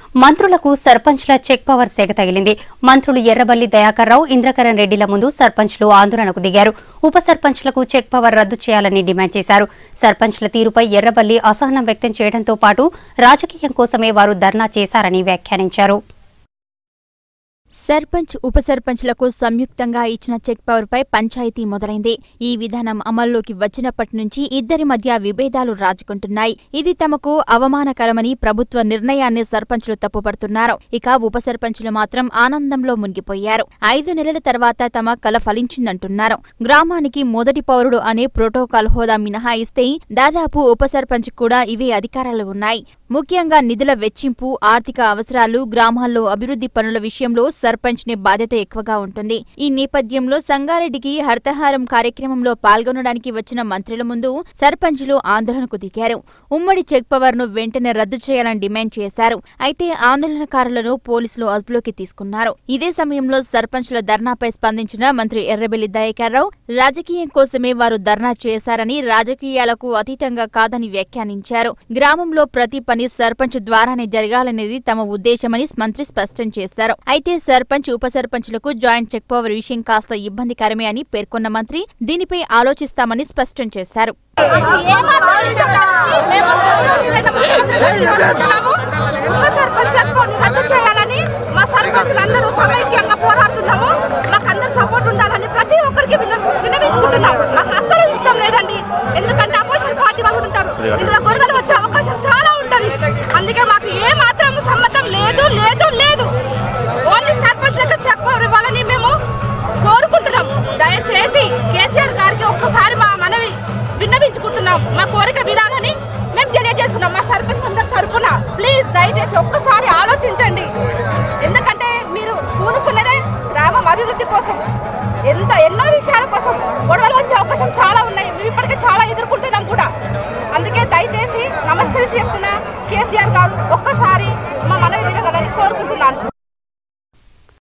మంత్రులకు సర్పంచ్ల check power సెగ తగిలింది మంత్రులు ఎర్రబల్లి దయాకర్ రావు ఇంద్రకరణ్ రెడ్డిల ముందు సర్పంచ్లు ఆందోళనకు దిగారు ఉప సర్పంచ్లకు చెక్ పవర్ రద్దు చేయాలని డిమాండ్ చేశారు సర్పంచ్ల తీరుపై ఎర్రబల్లి అసహనం వ్యక్తం చేయడంతో పాటు రాజకీయం కోసమే వారు ధర్నా చేశారని వ్యాఖ్యానించారు సర్పంచ్ ఉప సర్పంచ్లకు సంయుక్తంగా ఇచ్చిన చెక్ పవర్పై పంచాయతీ మొదలైంది ఈ విధానం అమల్లోకి వచ్చినప్పటి నుంచి ఇద్దరి మధ్య విభేదాలు రాజుకుంటున్నాయి ఇది తమకు అవమానకరమని ప్రభుత్వ నిర్ణయాన్ని సర్పంచ్లు తప్పుపడుతున్నారు ఇక ఉప సర్పంచ్లు మాత్రం ఆనందంలో మునిగిపోయారు ఐదు నెలల తర్వాత తమ కల ఫలించిందంటున్నారు గ్రామానికి మొదటి పౌరుడు అనే ప్రోటోకాల్ హోదా మినహాయిస్తే దాదాపు ఉప సర్పంచ్ కూడా ఇవే అధికారాలు ఉన్నాయి ముఖ్యంగా నిధుల వెచ్చింపు ఆర్థిక అవసరాలు గ్రామాల్లో అభివృద్ధి పనుల విషయంలో సర్పంచ్ ని బాధ్యత ఎక్కువగా ఉంటుంది ఈ నేపథ్యంలో సంగారెడ్డికి హర్తహారం కార్యక్రమంలో పాల్గొనడానికి వచ్చిన మంత్రుల ముందు సర్పంచ్లు ఆందోళనకు దిగారు ఉమ్మడి చెక్ పవర్ ను వెంటనే రద్దు చేయాలని డిమాండ్ చేశారు అయితే ఆందోళనకారులను పోలీసులు అదుపులోకి తీసుకున్నారు ఇదే సమయంలో సర్పంచ్ల ధర్నాపై స్పందించిన మంత్రి ఎర్రబెల్లి దయాకర్రావు రాజకీయం కోసమే వారు ధర్నా చేశారని రాజకీయాలకు అతీతంగా కాదని వ్యాఖ్యానించారు గ్రామంలో ప్రతి పని సర్పంచ్ ద్వారానే జరగాలనేది తమ ఉద్దేశమని మంత్రి స్పష్టం చేశారు అయితే సర్పంచ్ ఉప సర్పంచ్లకు జాయింట్ చెక్ పవర్ విషయం కాస్త ఇబ్బందికరమే అని పేర్కొన్న మంత్రి దీనిపై ఆలోచిస్తామని స్పష్టం చేశారు ఉప సర్పంచ్ అనుకోని రద్దు చేయాలని మా సర్పంచులందరూ సమైక్యంగా పోరాడుతున్నాము మాకు అందరు సపోర్ట్ ఉండాలని ప్రతి ఒక్కరికి విన్న- విన్నవించుకుంటున్నాం మాకు అస్సలు ఇష్టం లేదండి ఎందుకంటే అపోజిషన్ పార్టీ వాళ్ళు ఉంటారు ఇందులో గొడవలు వచ్చే అవకాశం చాలా ఉంటది అందుకే మాకు ఏ మాత్రం సమ్మతం లేదు లేదు లేదు ఓన్లీ సర్పంచ్లకు చెక్ పవర్ ఇవ్వాలని మేము కోరుకుంటున్నాం దయచేసి కేసీఆర్ గారికి ఒక్కసారి మా మనవి విన్నవించుకుంటున్నాం మా కోరిక వినాలని మేము తెలియజేసుకున్నాం మా సర్పంచ్ అందరి తరపున ప్లీజ్ దయచేసి ఒక్కసారి ఆలోచించండి ఎందుకంటే మీరు పూనుకున్నదే గ్రామం అభివృద్ధి కోసం ఎంత ఎన్నో విషయాల కోసం గొడవలు వచ్చే అవకాశం చాలా ఉన్నాయి మేము ఇప్పటికే చాలా ఎదుర్కొంటున్నాం కూడా అందుకే దయచేసి నమస్కరించి చెప్తున్నా కేసీఆర్ గారు ఒక్కసారి మా మనవి వినగలని కోరుకుంటున్నాను